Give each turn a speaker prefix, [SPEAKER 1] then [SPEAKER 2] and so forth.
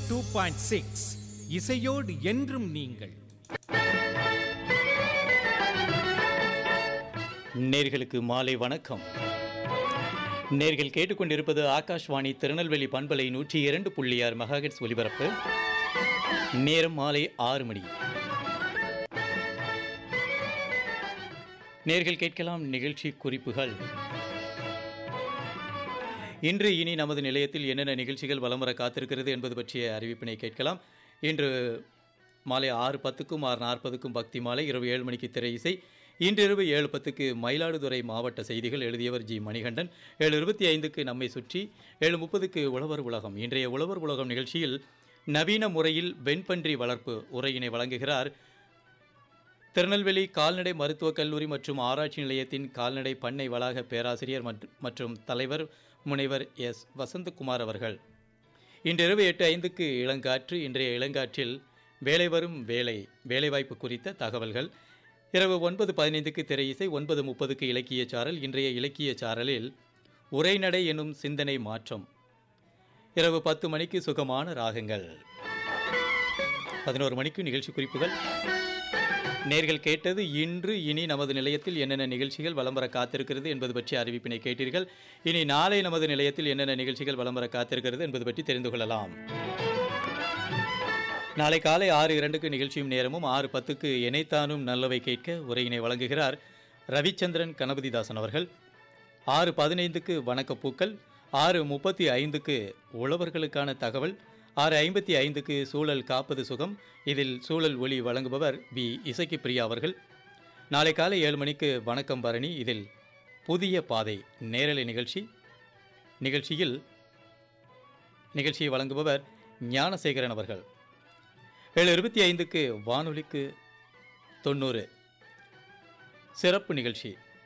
[SPEAKER 1] two point six இசையோடு என்றும் நீங்கள்
[SPEAKER 2] நேர்களுக்கு மாலை வணக்கம் நேர்கள் கேட்டுக்கொண்டிருப்பது ஆகாஷ்வாணி திருநெல்வேலி பண்பலை நூற்றி இரண்டு புள்ளி ஆறு மெகாஹெட்ஸ் ஒலிபரப்பு நேரம் மாலை ஆறு மணி நேர்கள் கேட்கலாம் நிகழ்ச்சி குறிப்புகள் இன்று இனி நமது நிலையத்தில் என்னென்ன நிகழ்ச்சிகள் வலம் வர காத்திருக்கிறது என்பது பற்றிய அறிவிப்பினை கேட்கலாம் இன்று மாலை ஆறு பத்துக்கும் ஆறு நாற்பதுக்கும் பக்தி மாலை இரவு ஏழு மணிக்கு திரை இசை இன்றிரவு ஏழு பத்துக்கு மயிலாடுதுறை மாவட்ட செய்திகள் எழுதியவர் ஜி மணிகண்டன் ஏழு இருபத்தி ஐந்துக்கு நம்மை சுற்றி ஏழு முப்பதுக்கு உழவர் உலகம் இன்றைய உழவர் உலகம் நிகழ்ச்சியில் நவீன முறையில் வெண்பன்றி வளர்ப்பு உரையினை வழங்குகிறார் திருநெல்வேலி கால்நடை மருத்துவக் கல்லூரி மற்றும் ஆராய்ச்சி நிலையத்தின் கால்நடை பண்ணை வளாக பேராசிரியர் மற்றும்- மற்றும் தலைவர் முனைவர் எஸ் வசந்தகுமார் அவர்கள் இன்றிரவு எட்டு ஐந்துக்கு இளங்காற்று இன்றைய இளங்காற்றில் வேலை வரும் வேலை வேலைவாய்ப்பு குறித்த தகவல்கள் இரவு ஒன்பது பதினைந்துக்கு திரை இசை ஒன்பது முப்பதுக்கு இலக்கிய சாரல் இன்றைய இலக்கிய சாரலில் உரைநடை எனும் சிந்தனை மாற்றம் இரவு பத்து மணிக்கு சுகமான ராகங்கள் பதினோரு மணிக்கு நிகழ்ச்சி குறிப்புகள் நேர்கள் கேட்டது இன்று இனி நமது நிலையத்தில் என்னென்ன நிகழ்ச்சிகள் வலம் வர காத்திருக்கிறது என்பது பற்றி அறிவிப்பினை கேட்டீர்கள் இனி நாளை நமது நிலையத்தில் என்னென்ன நிகழ்ச்சிகள் வலம் வர காத்திருக்கிறது என்பது பற்றி தெரிந்து கொள்ளலாம் நாளை காலை ஆறு இரண்டுக்கு நிகழ்ச்சியும் நேரமும் ஆறு பத்துக்கு இணைத்தானும் நல்லவை கேட்க உரையினை வழங்குகிறார் ரவிச்சந்திரன் கணபதிதாசன் அவர்கள் ஆறு பதினைந்துக்கு வணக்கப்பூக்கள் ஆறு முப்பத்தி ஐந்துக்கு உழவர்களுக்கான தகவல் ஆறு ஐம்பத்தி ஐந்துக்கு சூழல் காப்பது சுகம் இதில் சூழல் ஒளி வழங்குபவர் வி இசக்கி பிரியா அவர்கள் நாளை காலை ஏழு மணிக்கு வணக்கம் பரணி இதில் புதிய பாதை நேரலை நிகழ்ச்சி நிகழ்ச்சியில் நிகழ்ச்சியை வழங்குபவர் ஞானசேகரன் அவர்கள் ஏழு இருபத்தி ஐந்துக்கு வானொலிக்கு தொண்ணூறு சிறப்பு நிகழ்ச்சி